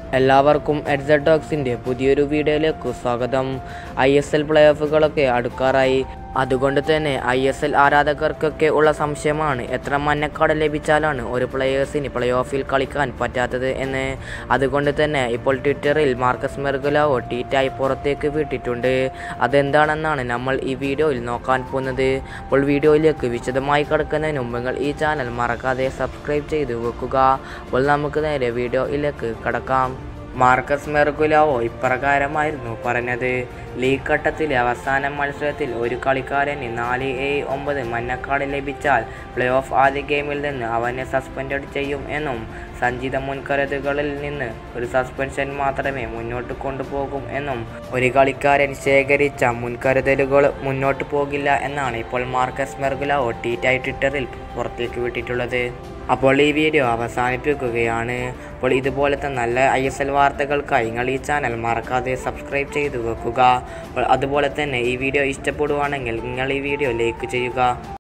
എല്ലാവർക്കും എഡ്സഡ് ടോക്സിൻ്റെ പുതിയൊരു വീഡിയോയിലേക്ക് സ്വാഗതം ഐ എസ് എൽ പ്ലേ ഓഫുകളൊക്കെ അടുക്കാറായി അതുകൊണ്ട് തന്നെ ഐ എസ് എൽ ആരാധകർക്കൊക്കെ ഉള്ള സംശയമാണ് എത്ര മഞ്ഞക്കാട് ലഭിച്ചാലാണ് ഒരു പ്ലെയേഴ്സിന് പ്ലേ ഓഫിൽ കളിക്കാൻ പറ്റാത്തത് എന്ന് അതുകൊണ്ട് തന്നെ ഇപ്പോൾ ട്വിറ്ററിൽ മാർക്കസ് മെർഗുലാവോ ട്വീറ്റായി പുറത്തേക്ക് വിട്ടിട്ടുണ്ട് അതെന്താണെന്നാണ് നമ്മൾ ഈ വീഡിയോയിൽ നോക്കാൻ പോകുന്നത് അപ്പോൾ വീഡിയോയിലേക്ക് വിശദമായി കിടക്കുന്നതിന് മുമ്പ് നിങ്ങൾ ഈ ചാനൽ മറക്കാതെ സബ്സ്ക്രൈബ് ചെയ്ത് വെക്കുക അപ്പോൾ നമുക്ക് നേരെ വീഡിയോയിലേക്ക് കടക്കാം മാർക്കസ് മെർഗുലാവോ ഇപ്രകാരമായിരുന്നു പറഞ്ഞത് ലീഗ് ഘട്ടത്തിലെ അവസാന മത്സരത്തിൽ ഒരു കളിക്കാരന് നാല് എ ഒമ്പത് മഞ്ഞക്കാട് ലഭിച്ചാൽ പ്ലേ ഓഫ് ആദ്യ ഗെയിമിൽ നിന്ന് അവനെ സസ്പെൻഡ് ചെയ്യും എന്നും സഞ്ചിത മുൻകരുതലുകളിൽ നിന്ന് ഒരു സസ്പെൻഷൻ മാത്രമേ മുന്നോട്ട് കൊണ്ടുപോകും എന്നും ഒരു കളിക്കാരൻ ശേഖരിച്ച മുൻകരുതലുകൾ മുന്നോട്ട് പോകില്ല എന്നാണ് ഇപ്പോൾ മാർക്കസ് മെർഗുലാവോ ട്വീറ്റായി ട്വിറ്ററിൽ പുറത്തേക്ക് വിട്ടിട്ടുള്ളത് അപ്പോൾ ഈ വീഡിയോ അവസാനിപ്പിക്കുകയാണ് അപ്പോൾ ഇതുപോലത്തെ നല്ല ഐ എസ് എൽ വാർത്തകൾക്കായി നിങ്ങൾ ഈ ചാനൽ മറക്കാതെ സബ്സ്ക്രൈബ് ചെയ്തു വെക്കുക അപ്പോൾ അതുപോലെ തന്നെ ഈ വീഡിയോ ഇഷ്ടപ്പെടുവാണെങ്കിൽ നിങ്ങൾ ഈ വീഡിയോ ലൈക്ക് ചെയ്യുക